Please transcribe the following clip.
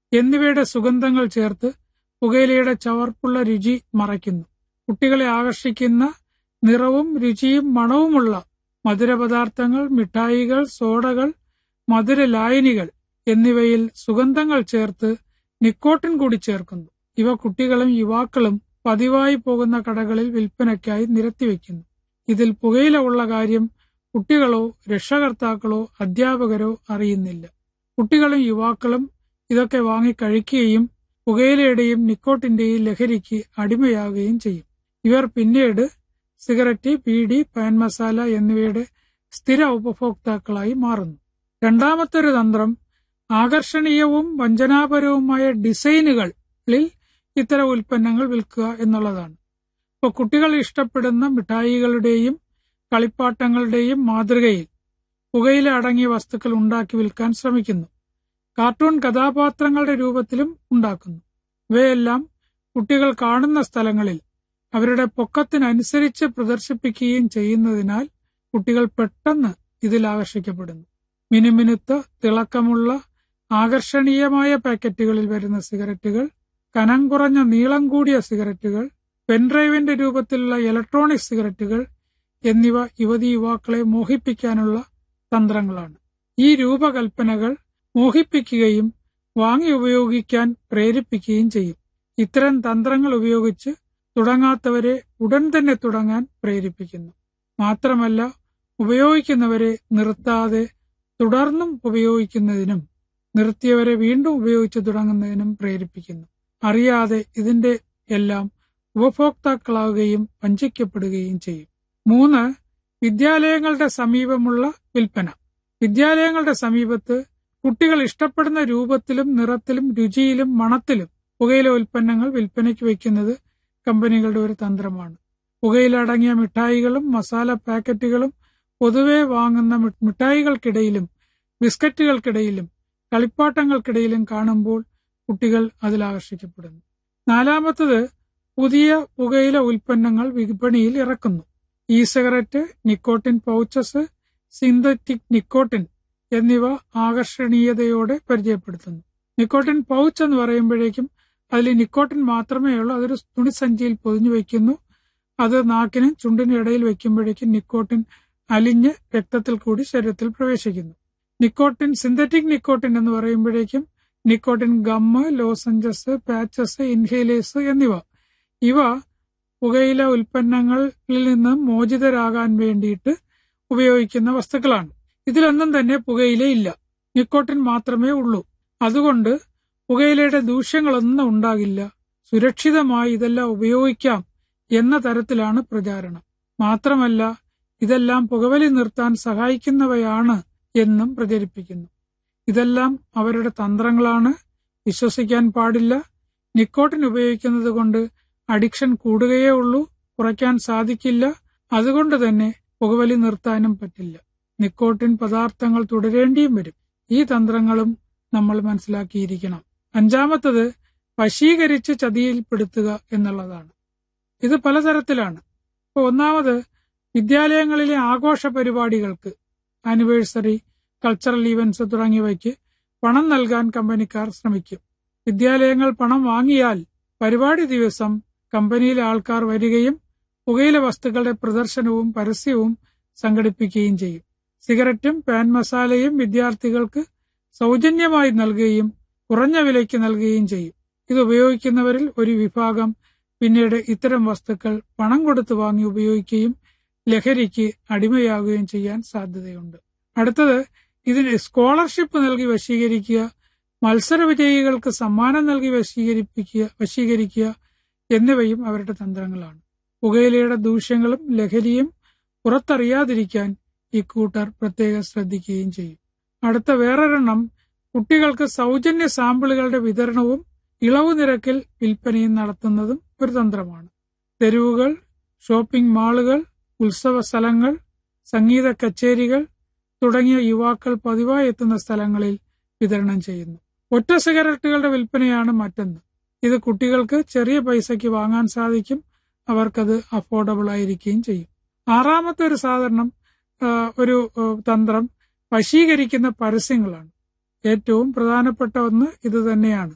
എന്നിവയുടെ സുഗന്ധങ്ങൾ ചേർത്ത് പുകയിലയുടെ ചവർപ്പുള്ള രുചി മറയ്ക്കുന്നു കുട്ടികളെ ആകർഷിക്കുന്ന നിറവും രുചിയും മണവുമുള്ള മധുരപദാർത്ഥങ്ങൾ മിഠായികൾ സോഡകൾ മധുര ലായനികൾ എന്നിവയിൽ സുഗന്ധങ്ങൾ ചേർത്ത് നിക്കോട്ടിൻ കൂടി ചേർക്കുന്നു ഇവ കുട്ടികളും യുവാക്കളും പതിവായി പോകുന്ന കടകളിൽ വിൽപ്പനയ്ക്കായി നിരത്തിവെക്കുന്നു ഇതിൽ പുകയില ഉള്ള കാര്യം കുട്ടികളോ രക്ഷകർത്താക്കളോ അധ്യാപകരോ അറിയുന്നില്ല കുട്ടികളും യുവാക്കളും ഇതൊക്കെ വാങ്ങി കഴിക്കുകയും പുകയിലയുടെയും നിക്കോട്ടിന്റെയും ലഹരിക്ക് അടിമയാകുകയും ചെയ്യും ഇവർ പിന്നീട് സിഗരറ്റ് ബീഡി പാൻ മസാല എന്നിവയുടെ സ്ഥിര ഉപഭോക്താക്കളായി മാറുന്നു രണ്ടാമത്തെ ഒരു തന്ത്രം ആകർഷണീയവും വഞ്ചനാപരവുമായ ഡിസൈനുകളിൽ ഇത്തരം ഉൽപ്പന്നങ്ങൾ വിൽക്കുക എന്നുള്ളതാണ് ഇപ്പോൾ കുട്ടികൾ ഇഷ്ടപ്പെടുന്ന മിഠായികളുടെയും കളിപ്പാട്ടങ്ങളുടെയും മാതൃകയിൽ പുകയില അടങ്ങിയ വസ്തുക്കൾ ഉണ്ടാക്കി വിൽക്കാൻ ശ്രമിക്കുന്നു കാർട്ടൂൺ കഥാപാത്രങ്ങളുടെ രൂപത്തിലും ഉണ്ടാക്കുന്നു ഇവയെല്ലാം കുട്ടികൾ കാണുന്ന സ്ഥലങ്ങളിൽ അവരുടെ പൊക്കത്തിനനുസരിച്ച് പ്രദർശിപ്പിക്കുകയും ചെയ്യുന്നതിനാൽ കുട്ടികൾ പെട്ടെന്ന് ഇതിൽ ആകർഷിക്കപ്പെടുന്നു മിനുമിനുത്ത തിളക്കമുള്ള ആകർഷണീയമായ പാക്കറ്റുകളിൽ വരുന്ന സിഗരറ്റുകൾ കനം കുറഞ്ഞ നീളം കൂടിയ സിഗരറ്റുകൾ പെൻഡ്രൈവിന്റെ രൂപത്തിലുള്ള ഇലക്ട്രോണിക് സിഗരറ്റുകൾ എന്നിവ യുവതി യുവാക്കളെ മോഹിപ്പിക്കാനുള്ള തന്ത്രങ്ങളാണ് ഈ രൂപകൽപ്പനകൾ മോഹിപ്പിക്കുകയും വാങ്ങി ഉപയോഗിക്കാൻ പ്രേരിപ്പിക്കുകയും ചെയ്യും ഇത്തരം തന്ത്രങ്ങൾ ഉപയോഗിച്ച് തുടങ്ങാത്തവരെ ഉടൻ തന്നെ തുടങ്ങാൻ പ്രേരിപ്പിക്കുന്നു മാത്രമല്ല ഉപയോഗിക്കുന്നവരെ നിർത്താതെ തുടർന്നും ഉപയോഗിക്കുന്നതിനും നിർത്തിയവരെ വീണ്ടും ഉപയോഗിച്ചു തുടങ്ങുന്നതിനും പ്രേരിപ്പിക്കുന്നു അറിയാതെ ഇതിന്റെ എല്ലാം ഉപഭോക്താക്കളാവുകയും വഞ്ചിക്കപ്പെടുകയും ചെയ്യും മൂന്ന് വിദ്യാലയങ്ങളുടെ സമീപമുള്ള വിൽപ്പന വിദ്യാലയങ്ങളുടെ സമീപത്ത് കുട്ടികൾ ഇഷ്ടപ്പെടുന്ന രൂപത്തിലും നിറത്തിലും രുചിയിലും മണത്തിലും പുകയില ഉൽപ്പന്നങ്ങൾ വിൽപ്പനയ്ക്ക് വയ്ക്കുന്നത് കമ്പനികളുടെ ഒരു തന്ത്രമാണ് പുകയില അടങ്ങിയ മിഠായികളും മസാല പാക്കറ്റുകളും പൊതുവെ വാങ്ങുന്ന മിഠായികൾക്കിടയിലും ബിസ്ക്കറ്റുകൾക്കിടയിലും കളിപ്പാട്ടങ്ങൾക്കിടയിലും കാണുമ്പോൾ കുട്ടികൾ അതിൽ ആകർഷിക്കപ്പെടുന്നു നാലാമത്തത് പുതിയ പുകയില ഉൽപ്പന്നങ്ങൾ വിപണിയിൽ ഇറക്കുന്നു e cigarette nicotine pouches synthetic nicotine എന്നിവ ആകർഷണീയതയോടെ പരിചയപ്പെടുത്തുന്നു നിക്കോട്ടിൻ പൗച്ച് എന്ന് പറയുമ്പോഴേക്കും അതിൽ നിക്കോട്ടിൻ മാത്രമേ ഉള്ളൂ അതൊരു തുണിസഞ്ചിയിൽ പൊതിഞ്ഞു വയ്ക്കുന്നു അത് നാക്കിനും ചുണ്ടിനും ഇടയിൽ വയ്ക്കുമ്പോഴേക്കും നിക്കോട്ടിൻ അലിഞ്ഞ് രക്തത്തിൽ കൂടി ശരീരത്തിൽ പ്രവേശിക്കുന്നു നിക്കോട്ടിൻ സിന്തറ്റിക് നിക്കോട്ടിൻ എന്ന് പറയുമ്പോഴേക്കും nicotine gum lozenges patches inhalers എന്നിവ ഇവ പുകയില ഉൽപ്പന്നങ്ങളിൽ നിന്ന് മോചിതരാകാൻ വേണ്ടിയിട്ട് ഉപയോഗിക്കുന്ന വസ്തുക്കളാണ് ഇതിലൊന്നും തന്നെ പുകയില ഇല്ല നിക്കോട്ടിൻ മാത്രമേ ഉള്ളൂ അതുകൊണ്ട് പുകയിലയുടെ ദൂഷ്യങ്ങളൊന്നും ഉണ്ടാകില്ല സുരക്ഷിതമായി ഇതെല്ലാം ഉപയോഗിക്കാം എന്ന തരത്തിലാണ് പ്രചാരണം മാത്രമല്ല ഇതെല്ലാം പുകവലി നിർത്താൻ സഹായിക്കുന്നവയാണ് എന്നും പ്രചരിപ്പിക്കുന്നു ഇതെല്ലാം അവരുടെ തന്ത്രങ്ങളാണ് വിശ്വസിക്കാൻ പാടില്ല നിക്കോട്ടിൻ ഉപയോഗിക്കുന്നത് കൊണ്ട് അഡിക്ഷൻ കൂടുകയേ ഉള്ളൂ കുറയ്ക്കാൻ സാധിക്കില്ല അതുകൊണ്ട് തന്നെ പുകവലി നിർത്താനും പറ്റില്ല നിക്കോട്ടിൻ പദാർത്ഥങ്ങൾ തുടരേണ്ടിയും വരും ഈ തന്ത്രങ്ങളും നമ്മൾ മനസ്സിലാക്കിയിരിക്കണം അഞ്ചാമത്തത് വശീകരിച്ച് ചതിയിൽപ്പെടുത്തുക എന്നുള്ളതാണ് ഇത് പലതരത്തിലാണ് ഇപ്പോൾ ഒന്നാമത് വിദ്യാലയങ്ങളിലെ ആഘോഷ പരിപാടികൾക്ക് ആനിവേഴ്സറി കൾച്ചറൽ ഈവന്റ്സ് തുടങ്ങിയവയ്ക്ക് പണം നൽകാൻ കമ്പനിക്കാർ ശ്രമിക്കും വിദ്യാലയങ്ങൾ പണം വാങ്ങിയാൽ പരിപാടി ദിവസം കമ്പനിയിലെ ആൾക്കാർ വരികയും പുകയില വസ്തുക്കളുടെ പ്രദർശനവും പരസ്യവും സംഘടിപ്പിക്കുകയും ചെയ്യും സിഗരറ്റും പാൻ മസാലയും വിദ്യാർത്ഥികൾക്ക് സൗജന്യമായി നൽകുകയും കുറഞ്ഞ വിലയ്ക്ക് നൽകുകയും ചെയ്യും ഇത് ഉപയോഗിക്കുന്നവരിൽ ഒരു വിഭാഗം പിന്നീട് ഇത്തരം വസ്തുക്കൾ പണം കൊടുത്ത് വാങ്ങി ഉപയോഗിക്കുകയും ലഹരിക്ക് അടിമയാകുകയും ചെയ്യാൻ സാധ്യതയുണ്ട് അടുത്തത് ഇതിന് സ്കോളർഷിപ്പ് നൽകി വശീകരിക്കുക മത്സര വിജയികൾക്ക് സമ്മാനം നൽകി വശീകരിപ്പിക്കുക വശീകരിക്കുക എന്നിവയും അവരുടെ തന്ത്രങ്ങളാണ് പുകയിലയുടെ ദൂഷ്യങ്ങളും ലഹരിയും പുറത്തറിയാതിരിക്കാൻ ഇക്കൂട്ടർ പ്രത്യേകം ശ്രദ്ധിക്കുകയും ചെയ്യും അടുത്ത വേറൊരെണ്ണം കുട്ടികൾക്ക് സൗജന്യ സാമ്പിളുകളുടെ വിതരണവും ഇളവ് നിരക്കിൽ വിൽപ്പനയും നടത്തുന്നതും ഒരു തന്ത്രമാണ് തെരുവുകൾ ഷോപ്പിംഗ് മാളുകൾ ഉത്സവ സ്ഥലങ്ങൾ സംഗീത കച്ചേരികൾ തുടങ്ങിയ യുവാക്കൾ പതിവായി എത്തുന്ന സ്ഥലങ്ങളിൽ വിതരണം ചെയ്യുന്നു ഒറ്റ സിഗരറ്റുകളുടെ വിൽപ്പനയാണ് മറ്റൊന്ന് ഇത് കുട്ടികൾക്ക് ചെറിയ പൈസയ്ക്ക് വാങ്ങാൻ സാധിക്കും അവർക്കത് അഫോർഡബിൾ ആയിരിക്കുകയും ചെയ്യും ആറാമത്തെ ഒരു സാധനം ഒരു തന്ത്രം വശീകരിക്കുന്ന പരസ്യങ്ങളാണ് ഏറ്റവും പ്രധാനപ്പെട്ട ഒന്ന് ഇത് തന്നെയാണ്